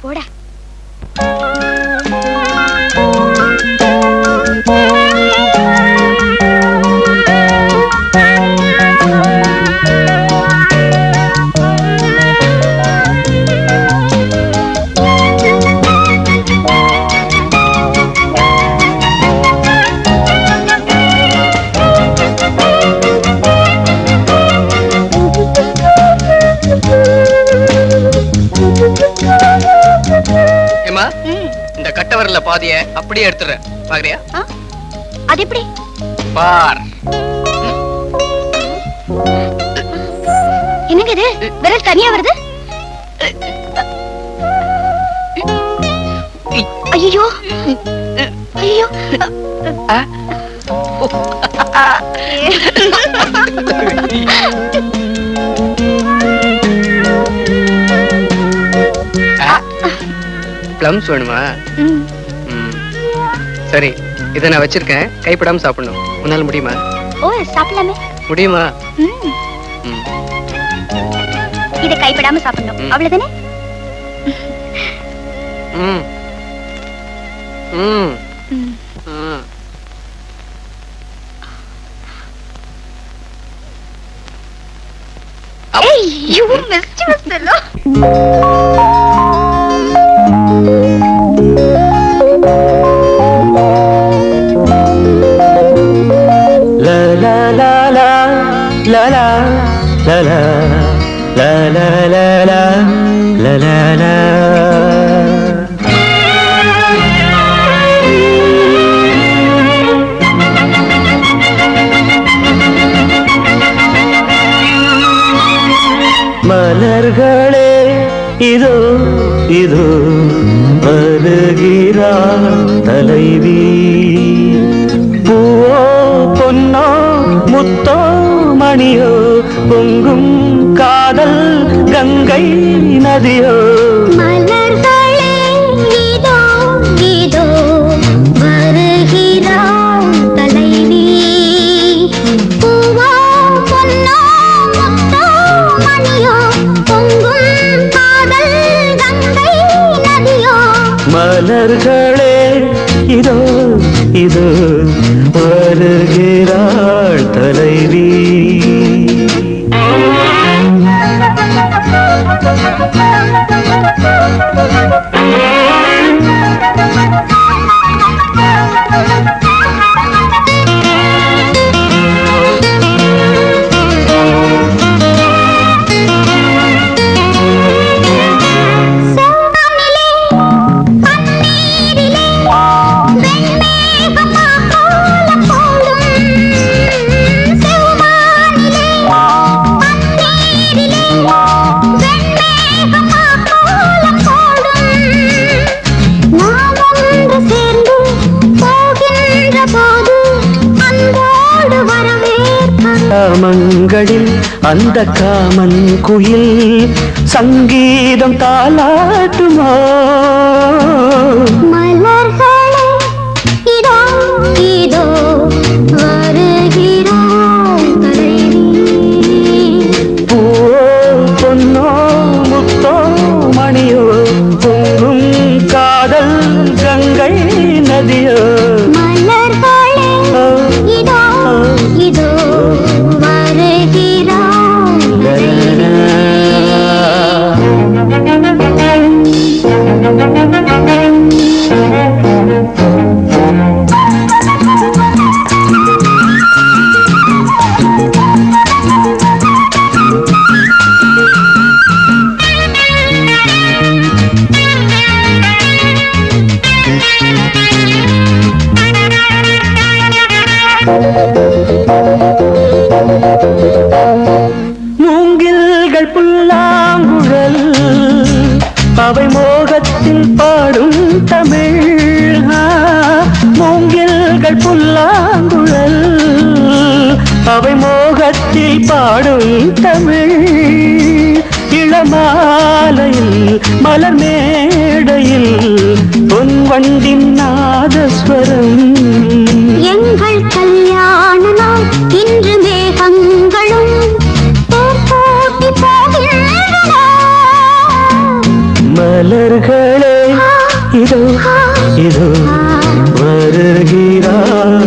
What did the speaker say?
போடா ஏமா இந்த கட்ட வரல பாதிய அப்படியே எடுத்துறேன் பாக்குறியா அது எப்படி பார் என்னங்க இது விரல் தனியா வருது ஐயோ ஐயோ பிளம்ஸ் வேணுமா ம். ம். சரி இதை நான் வச்சிருக்கேன் கைப்படாம சாப்பிடணும் உன்னால முடியுமா ஓ சாப்பிடலாமே முடியுமா ம். ம். இதை கைப்படாம சாப்பிடணும் ம். அவ்வளவுதானே ம் hmm hmm. Hmm hey you mischievous fellow La la la la la la la la la la la la la la la மலர்களே இதோ இதோ வருகிறாள் தலைவி பூவோ பொன்னோ முத்தோ மணியோ பொங்கும் காதல் கங்கை நதியோ மலர்களே இதோ இதோ வருகிறாள் தலைவி பூவோ பொன்னோ முத்தோ மணியோ பொங்கும் காதல் கங்கை நதியோ மலர்களே இதோ இதோ வருகிறாள் தலைவி செவ்வானிலே பன்னீரிலே வெண்மேகமா கோலம் போடும் செவ்வானிலே பன்னீரிலே வெண்மேகமா கோலம் போடும் நாம் ஒன்று சேர்ந்து போகின்ற போது அன்போடு வரவேற்பது காமங்களில் அந்த காமன் குயில் சங்கீதம் தாலாட்டுமோ மலர்களே இதோ இதோ வருகிறாள் தலைவி பூவோ பொன்னோ முத்தோ மணியோ பொங்கும் காதல் கங்கை நதியோ மலர்களே இதோ இதோ வருகிறாள் தலைவி மூங்கில்கள் புல்லாங்குழல் அவை மோகத்தில் பாடும் தமிழ் ஆ, மூங்கில்கள் புல்லாங்குழல் அவை மோகத்தில் பாடும் தமிழ் இளமாலையில் மலர் மேடையில் பொன் வண்டின் நாதஸ்வரம் எங்கள் கல்யாண நாள் இன்று மேகங்களும் தேர் போட்டி போகின்றன மலர்களே இதோ இதோ வருகிறாள்